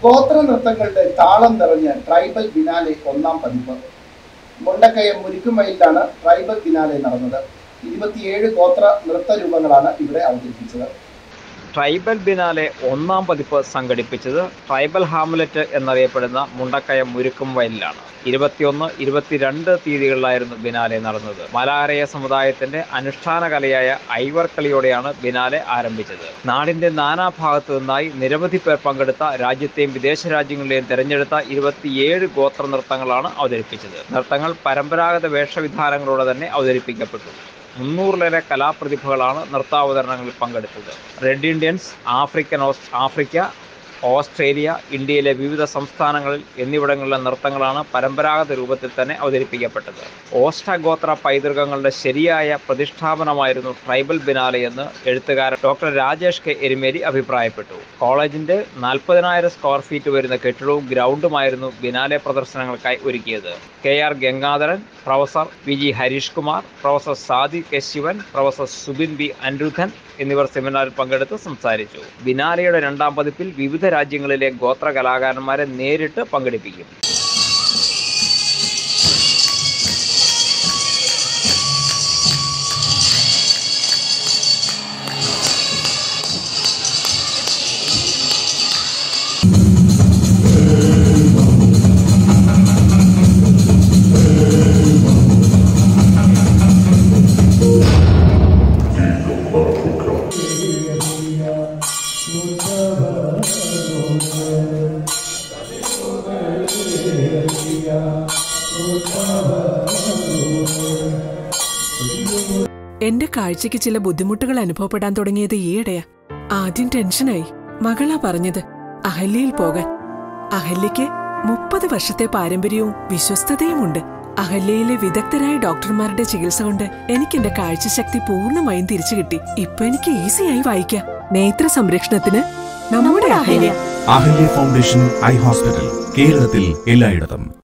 ഗോത്ര നൃത്തങ്ങളുടെ താളം നിറഞ്ഞ ട്രൈബൽ ബിനാലെ ഒന്നാം പതിപ്പ് മുണ്ടക്കയം മുരിക്കുമയിലാണ് ട്രൈബൽ ബിനാലെ നടന്നത് ഇരുപത്തിയേഴ് ഗോത്ര നൃത്ത രൂപങ്ങളാണ് ഇവിടെ അവതരിപ്പിച്ചത് ട്രൈബൽ ബിനാലെ ഒന്നാം പതിപ്പ് സംഘടിപ്പിച്ചത് ട്രൈബൽ ഹാംലെറ്റ് എന്നറിയപ്പെടുന്ന മുണ്ടക്കയം മുരുക്കും വയലിലാണ് ഇരുപത്തിയൊന്ന് ഇരുപത്തിരണ്ട് തീയതികളിലായിരുന്നു ബിനാലെ നടന്നത് മലാരയ സമുദായത്തിന്റെ അനുഷ്ഠാന കലയായ ഐവർ കളിയോടെയാണ് ബിനാലെ ആരംഭിച്ചത് നാടിന്റെ നാനാഭാഗത്തു നിന്നായി നിരവധി പേർ പങ്കെടുത്ത രാജ്യത്തെയും വിദേശ രാജ്യങ്ങളിലെയും തെരഞ്ഞെടുത്ത ഇരുപത്തിയേഴ് ഗോത്ര നൃത്തങ്ങളാണ് അവതരിപ്പിച്ചത് നൃത്തങ്ങൾ പരമ്പരാഗത വേഷവിധാനങ്ങളോടെ തന്നെ അവതരിപ്പിക്കപ്പെട്ടു മുന്നൂറിലേറെ കലാപ്രതിഭകളാണ് നൃത്താവതരണങ്ങളിൽ പങ്കെടുത്തത് റെഡ് ഇന്ത്യൻസ് ആഫ്രിക്കൻ ഓസ് ആഫ്രിക്ക ഓസ്ട്രേലിയ ഇന്ത്യയിലെ വിവിധ സംസ്ഥാനങ്ങളിൽ എന്നിവിടങ്ങളിലെ നൃത്തങ്ങളാണ് പരമ്പരാഗത രൂപത്തിൽ തന്നെ അവതരിപ്പിക്കപ്പെട്ടത് ഓഷ്ടഗോത്ര പൈതൃകങ്ങളുടെ ശരിയായ പ്രതിഷ്ഠാപനമായിരുന്നു ട്രൈബൽ ബിനാലെ എന്ന് എഴുത്തുകാരൻ ഡോക്ടർ രാജേഷ് കെ എരുമേലി അഭിപ്രായപ്പെട്ടു കോളേജിന്റെ നാൽപ്പതിനായിരം സ്ക്വയർ ഫീറ്റ് വരുന്ന കെട്ടിടവും ഗ്രൗണ്ടുമായിരുന്നു ബിനാലെ പ്രദർശനങ്ങൾക്കായി ഒരുക്കിയത് K R Gangadharan professor V G Harish Kumar professor Sadi K Sivan professor Subin B Anirudhan എന്നിവർ സെമിനാറിൽ പങ്കെടുത്ത് സംസാരിച്ചു ബിനാലയുടെ രണ്ടാം പതിപ്പിൽ വിവിധ രാജ്യങ്ങളിലെ ഗോത്ര കലാകാരന്മാരെ നേരിട്ട് പങ്കെടുപ്പിക്കും എന്റെ കാഴ്ചയ്ക്ക് ചില ബുദ്ധിമുട്ടുകൾ അനുഭവപ്പെടാൻ തുടങ്ങിയത് ഈയിടെയാ ആദ്യം ടെൻഷനായി മകളാ പറഞ്ഞത് അഹല്യയിൽ പോകാൻ അഹല്യയ്ക്ക് മുപ്പത് വർഷത്തെ പാരമ്പര്യവും വിശ്വസ്തതയുമുണ്ട് അഹല്യയിലെ വിദഗ്ധരായ ഡോക്ടർമാരുടെ ചികിത്സ കൊണ്ട് എനിക്ക് എന്റെ കാഴ്ചശക്തി പൂർണ്ണമായും തിരിച്ചു കിട്ടി ഇപ്പൊ എനിക്ക് ഈസിയായി വായിക്കാം നേത്ര സംരക്ഷണത്തിന് നമ്മുടെ Ahalya Ahalya foundation eye hospital കേരളത്തിൽ എല്ലായിടത്തും